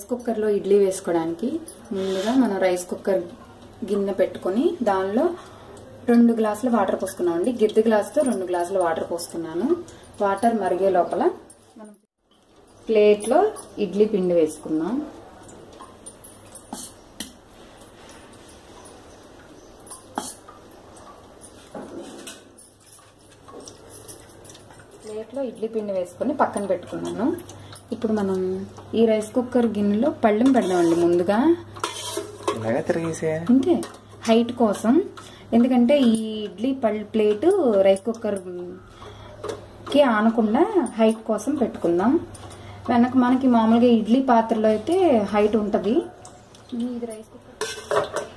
rice కుక్కర్లో ఇడ్లీ వేసుకోవడానికి ముందుగా మనం రైస్ కుక్కర్ గిన్నె పెట్టుకొని దానిలో రెండు గ్లాసులు వాటర్ పోసుకున్నాం అండి గిద్దె గ్లాసుతో రెండు గ్లాసులు వాటర్ పోసుకున్నాను వాటర్ మరిగే లోపల మనం ప్లేట్లో ఇడ్లీ పిండి వేసుకుందాం ప్లేట్లో ఇడ్లీ పిండి వేసుకొని పక్కన పెట్టుకున్నాను ఇప్పుడు మనం ఈ రైస్ కుక్కర్ గిన్నెలో పళ్ళెం పెడదామండి ముందుగా ఇలాగా తిరిగేసే అంతే హైట్ కోసం ఎందుకంటే ఈ ఇడ్లీ పల్ ప్లేటు రైస్ కుక్కర్ కి ఆనకుండా హైట్ కోసం పెట్టుకుందాం వెనక మనకి మామూలుగా ఇడ్లీ పాత్రలో అయితే హైట్ ఉంటుంది ఇది రైస్ కుక్కర్